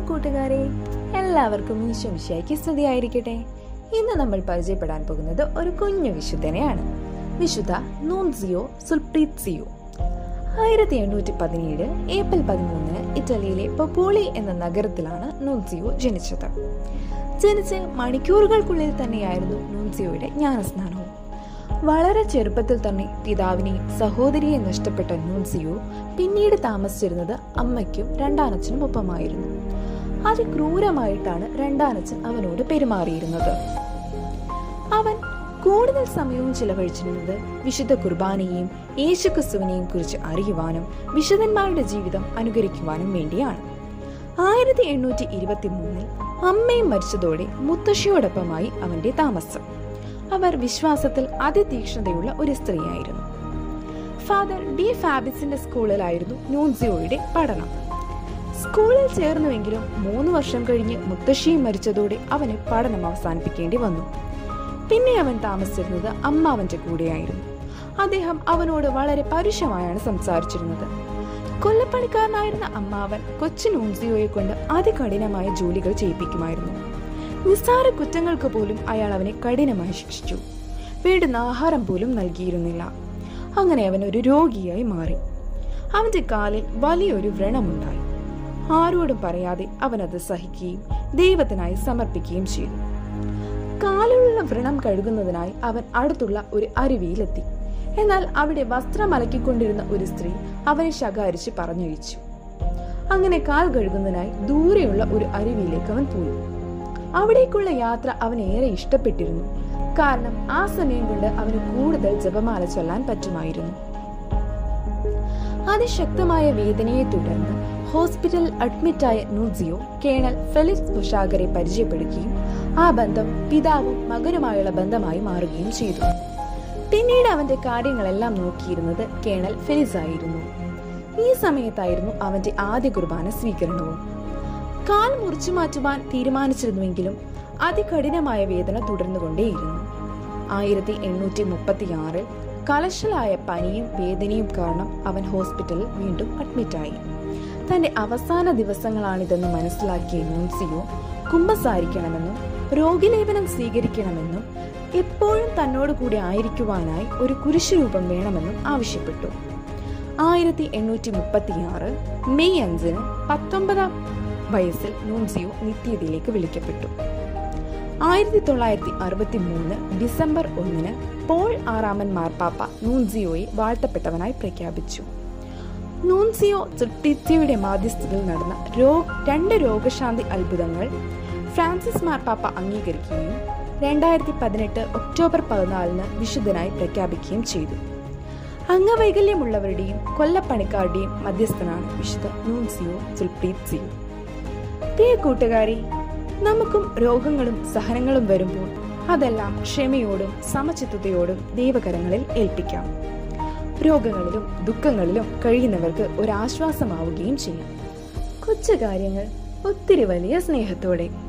കൂട്ടുകാരെ എല്ലാവർക്കും ഈശോമിശിയായിക്ക് സ്തുതിയായിരിക്കട്ടെ ഇന്ന് നമ്മൾ പരിചയപ്പെടാൻ പോകുന്നത് ഒരു കുഞ്ഞു വിശുദ്ധനെയാണ് വിശുദ്ധ നൂൻസിയോ സുൽപ്രീത്സിയോ ആയിരത്തി എണ്ണൂറ്റി പതിനേഴ് ഏപ്രിൽ പതിമൂന്നിന് ഇറ്റലിയിലെ പൊപ്പോളി എന്ന നഗരത്തിലാണ് നൂൻസിയോ ജനിച്ചത് ജനിച്ച് മണിക്കൂറുകൾക്കുള്ളിൽ തന്നെയായിരുന്നു നൂൻസിയോയുടെ ജ്ഞാനസ്നാനവും വളരെ ചെറുപ്പത്തിൽ തന്നെ പിതാവിനെയും സഹോദരിയെയും നഷ്ടപ്പെട്ട നൂൻസിയോ പിന്നീട് താമസിച്ചിരുന്നത് അമ്മയ്ക്കും രണ്ടാനച്ഛനും ഒപ്പമായിരുന്നു അതിക്രൂരമായിട്ടാണ് രണ്ടാനച്ഛൻ അവനോട് പെരുമാറിയിരുന്നത് അവൻ കൂടുതൽ സമയവും ചിലവഴിച്ചിരുന്നത് വിശുദ്ധ കുർബാനയെയും യേശുക്രിസ്തുവിനെയും കുറിച്ച് അറിയുവാനും വിശുദ്ധന്മാരുടെ ജീവിതം അനുകരിക്കുവാനും വേണ്ടിയാണ് ആയിരത്തി എണ്ണൂറ്റി ഇരുപത്തി മൂന്നിൽ അമ്മയും മരിച്ചതോടെ മുത്തശ്ശിയോടൊപ്പമായി അവന്റെ താമസം അവർ വിശ്വാസത്തിൽ അതിതീക്ഷ്ണതയുള്ള ഒരു സ്ത്രീയായിരുന്നു ഫാദർ ഡി ഫാബിസിന്റെ സ്കൂളിലായിരുന്നു നൂൻസിയോയുടെ പഠനം സ്കൂളിൽ ചേർന്നുവെങ്കിലും മൂന്ന് വർഷം കഴിഞ്ഞ് മുത്തശ്ശിയും മരിച്ചതോടെ അവന് പഠനം അവസാനിപ്പിക്കേണ്ടി വന്നു പിന്നെ അവൻ താമസിച്ചിരുന്നത് അമ്മാവന്റെ കൂടെയായിരുന്നു അദ്ദേഹം അവനോട് വളരെ പരുഷമായാണ് സംസാരിച്ചിരുന്നത് കൊല്ലപ്പണിക്കാരനായിരുന്ന അമ്മാവൻ കൊച്ചു നൂൻസിയോയെ കൊണ്ട് അതികഠിനമായ ജോലികൾ ചെയ്യിപ്പിക്കുമായിരുന്നു നിസ്സാര കുറ്റങ്ങൾക്ക് പോലും അയാൾ അവനെ കഠിനമായി ശിക്ഷിച്ചു വേണ്ടുന്ന ആഹാരം പോലും നൽകിയിരുന്നില്ല അങ്ങനെ അവൻ ഒരു രോഗിയായി മാറി അവന്റെ കാലിൽ വലിയൊരു വ്രണമുണ്ടായി ആരോടും പറയാതെ അവൻ അത് സഹിക്കുകയും ദൈവത്തിനായി സമർപ്പിക്കുകയും ചെയ്തു കാലിലുള്ള വ്രണം കഴുകുന്നതിനായി അവൻ അടുത്തുള്ള ഒരു അരുവിയിലെത്തി എന്നാൽ അവിടെ വസ്ത്രം അലക്കിക്കൊണ്ടിരുന്ന ഒരു സ്ത്രീ അവനെ ശകാരിച്ച് പറഞ്ഞയച്ചു അങ്ങനെ കാൽ കഴുകുന്നതിനായി ദൂരെയുള്ള ഒരു അരുവിയിലേക്ക് അവൻ പോയി അവിടേക്കുള്ള യാത്ര അവൻ ഏറെ ഇഷ്ടപ്പെട്ടിരുന്നു കാരണം ആ സമയം കൊണ്ട് അവന് കൂടുതൽ ജപമാല ചൊല്ലാൻ പറ്റുമായിരുന്നു അതിശക്തമായ വേദനയെ തുടർന്ന് ഹോസ്പിറ്റലിൽ അഡ്മിറ്റായ നൂസിയോ കേണൽ ഫെലിക്സ് ബുഷാഗറെ പരിചയപ്പെടുകയും ആ ബന്ധം പിതാവും മകനുമായുള്ള ബന്ധമായി മാറുകയും ചെയ്തു പിന്നീട് അവന്റെ കാര്യങ്ങളെല്ലാം നോക്കിയിരുന്നത് കേണൽ ഫെലിസ് ആയിരുന്നു ഈ സമയത്തായിരുന്നു അവന്റെ ആദ്യ കുർബാന സ്വീകരണവും കാൽ മുറിച്ചു മാറ്റുവാൻ തീരുമാനിച്ചിരുന്നുവെങ്കിലും അതികഠിനമായ വേദന തുടർന്നുകൊണ്ടേയിരുന്നു ആയിരത്തി എണ്ണൂറ്റി മുപ്പത്തി ആറിൽ കലശലായ പനിയും വേദനയും കാരണം അവൻ ഹോസ്പിറ്റലിൽ വീണ്ടും അഡ്മിറ്റായി തന്റെ അവസാന ദിവസങ്ങളാണിതെന്ന് മനസ്സിലാക്കിയ നൂൻസിയോ കുമ്പസാരിക്കണമെന്നും രോഗിലേപനം സ്വീകരിക്കണമെന്നും എപ്പോഴും തന്നോട് കൂടി ആയിരിക്കുവാനായി ഒരു കുരിശുരൂപം വേണമെന്നും ആവശ്യപ്പെട്ടു ആയിരത്തി എണ്ണൂറ്റി മുപ്പത്തിയാറ് മെയ് അഞ്ചിന് പത്തൊമ്പതാം വയസ്സിൽ നൂൻസിയോ നിത്യതയിലേക്ക് വിളിക്കപ്പെട്ടു ആയിരത്തി തൊള്ളായിരത്തി അറുപത്തി മൂന്ന് ഡിസംബർ ഒന്നിന് പോൾ ആറാമൻ മാർപ്പാപ്പ നൂൻസിയോയെ വാഴ്ത്തപ്പെട്ടവനായി പ്രഖ്യാപിച്ചു നൂൻസിയോ ചുട്ടിത്തിയുടെ മാധ്യസ്ഥതയിൽ നടന്ന രോ രണ്ട് രോഗശാന്തി അത്ഭുതങ്ങൾ ഫ്രാൻസിസ് മാർപ്പാപ്പ അംഗീകരിക്കുകയും രണ്ടായിരത്തി പതിനെട്ട് ഒക്ടോബർ പതിനാലിന് വിശുദ്ധനായി പ്രഖ്യാപിക്കുകയും ചെയ്തു അംഗവൈകല്യമുള്ളവരുടെയും കൊല്ലപ്പണിക്കാരുടെയും മധ്യസ്ഥനാണ് വിശുദ്ധ നൂൻസിയോ സുൽപ്രീത് സിയോ പ്രിയ കൂട്ടുകാരി നമുക്കും രോഗങ്ങളും സഹനങ്ങളും വരുമ്പോൾ അതെല്ലാം ക്ഷമയോടും സമചിത്തതയോടും ദൈവകരങ്ങളിൽ ഏൽപ്പിക്കാം രോഗങ്ങളിലും ദുഃഖങ്ങളിലും കഴിയുന്നവർക്ക് ഒരാശ്വാസമാവുകയും ചെയ്യാം കൊച്ചു കാര്യങ്ങൾ ഒത്തിരി വലിയ സ്നേഹത്തോടെ